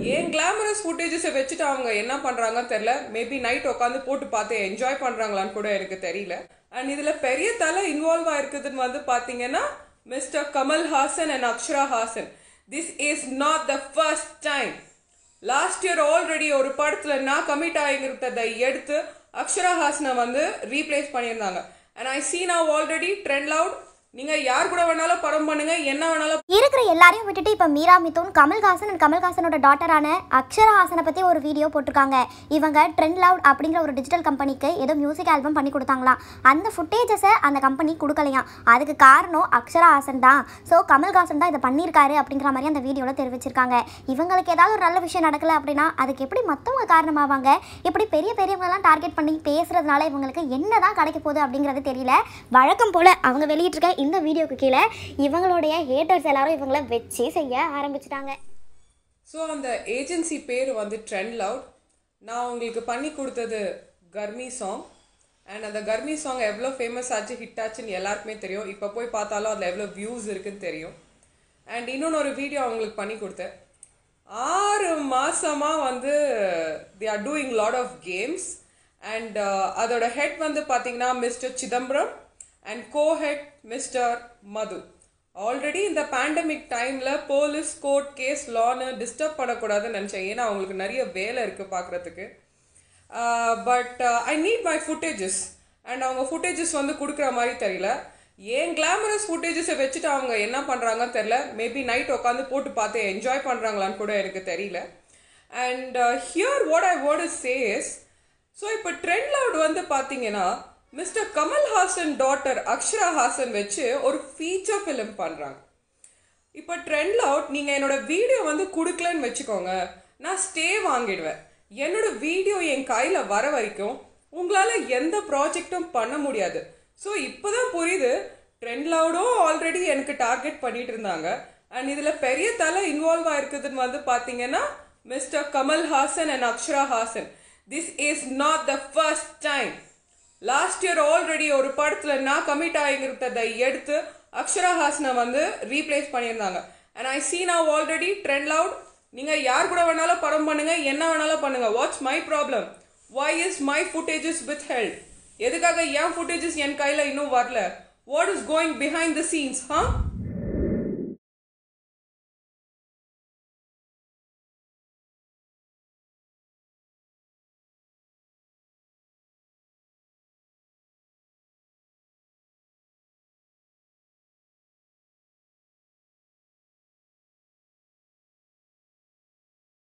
ஏன் கிளாமரஸ் ஃபுட்டேஜஸை வச்சுட்டு அவங்க என்ன பண்ணுறாங்கன்னு தெரில மேபி நைட் உட்காந்து போட்டு பார்த்து என்ஜாய் பண்ணுறாங்களான்னு கூட எனக்கு தெரியல அண்ட் இதில் பெரிய தலை இன்வால்வ் ஆயிருக்குதுன்னு வந்து பார்த்தீங்கன்னா mister Kamal Haasan and Akshara Haasan this is not the first time last year already ஒரு படத்தில் நான் கமிட் ஆகிருந்ததை எடுத்து அக்ஷரா ஹாசனை வந்து ரீப்ளேஸ் பண்ணியிருந்தாங்க and I see now already trend loud நீங்கள் யார் கூட வேணாலும் படம் பண்ணுங்க என்ன வேணாலும் இருக்கிற எல்லாரையும் விட்டுட்டு இப்போ மீரா மிதுன் கமல்ஹாசன் அண்ட் கமல்ஹாசனோட டாட்டரான அக்ஷரஹாசனை பற்றி ஒரு வீடியோ போட்டிருக்காங்க இவங்க ட்ரெண்ட் லவுட் அப்படிங்கிற ஒரு டிஜிட்டல் கம்பெனிக்கு ஏதோ மியூசிக் ஆல்பம் பண்ணி கொடுத்தாங்களாம் அந்த ஃபுட்டேஜஸை அந்த கம்பெனி கொடுக்கலையாம் அதுக்கு காரணம் அக்ஷரஹாசன் தான் ஸோ கமல்ஹாசன் தான் இதை பண்ணியிருக்காரு அப்படிங்கிற மாதிரி அந்த வீடியோவில் தெரிவிச்சிருக்காங்க இவங்களுக்கு ஏதாவது ஒரு நல்ல விஷயம் நடக்கல அப்படின்னா அதுக்கு எப்படி மற்றவங்க காரணமாவாங்க இப்படி பெரிய பெரியவங்கலாம் டார்கெட் பண்ணி பேசுறதுனால இவங்களுக்கு என்ன தான் கிடைக்க போகுது அப்படிங்கிறது தெரியல வழக்கம் போல் அவங்க வெளியிட்டிருக்க இந்த வீடியோக்கு கீழே இவங்களுடைய ஹேட்டர்ஸ் எல்லாரும் இவங்கள வச்சு செய்ய ஆரம்பிச்சிட்டாங்க ஸோ அந்த ஏஜென்சி பேர் வந்து ட்ரெண்ட் லவுட் நான் உங்களுக்கு பண்ணி கொடுத்தது கர்மி சாங் அண்ட் அந்த கர்மி சாங் எவ்வளோ ஃபேமஸ் ஆச்சு ஹிட் ஆச்சுன்னு எல்லாருக்குமே தெரியும் இப்போ போய் பார்த்தாலும் அதில் எவ்வளோ வியூஸ் இருக்குன்னு தெரியும் அண்ட் இன்னொன்று ஒரு வீடியோ அவங்களுக்கு பண்ணி கொடுத்தேன் ஆறு மாசமாக வந்து they are doing lot of games and அதோட ஹெட் வந்து பார்த்தீங்கன்னா mister Chidambaram and co head mister Madhu already இந்த பேண்டமிக் டைமில் போலீஸ் கோர்ட் கேஸ் லான்னு டிஸ்டர்ப் பண்ணக்கூடாதுன்னு நினச்சேன் ஏன்னா அவங்களுக்கு நிறைய வேலை இருக்குது பார்க்குறதுக்கு but I need my footages and அவங்க ஃபுட்டேஜஸ் வந்து கொடுக்குற மாதிரி தெரியல ஏன் கிளாமரஸ் ஃபுட்டேஜஸை வச்சுட்டு அவங்க என்ன பண்ணுறாங்கன்னு தெரில மேபி நைட் உட்காந்து போட்டு பார்த்து என்ஜாய் பண்ணுறாங்களான்னு கூட எனக்கு தெரியல and here what I what is says so இப்போ ட்ரெண்ட் லவுட் வந்து பார்த்தீங்கன்னா மிஸ்டர் கமல்ஹாசன் டாட்டர் அக்ஷரா ஹாசன் வச்சு ஒரு ஃபீச்சர் ஃபிலிம் பண்ணுறாங்க இப்போ ட்ரெண்ட் அவுட் நீங்கள் என்னோட வீடியோ வந்து கொடுக்கலன்னு வச்சுக்கோங்க நான் ஸ்டே வாங்கிடுவேன் என்னோட வீடியோ என் கையில் வர வரைக்கும் உங்களால் எந்த ப்ராஜெக்டும் பண்ண முடியாது ஸோ இப்போ தான் புரியுது ட்ரெண்ட் லவுடும் ஆல்ரெடி எனக்கு டார்கெட் பண்ணிட்டு இருந்தாங்க அண்ட் இதில் பெரிய தலை இன்வால்வ் ஆயிருக்குதுன்னு வந்து பார்த்தீங்கன்னா mister Kamal Haasan and Akshara Haasan this is not the first time last year already ஒரு படத்தில் நான் கமிட் ஆகிருந்ததை எடுத்து அக்ஷரா ஹாசனை வந்து ரீப்ளேஸ் பண்ணியிருந்தாங்க and I see now already trend loud நீங்கள் யார் கூட வேணாலும் படம் பண்ணுங்க என்ன வேணாலும் பண்ணுங்க what's my problem why is my footages withheld எதுக்காக என் ஃபுட்டேஜஸ் என் கையில் இன்னும் வரல what is going behind the scenes huh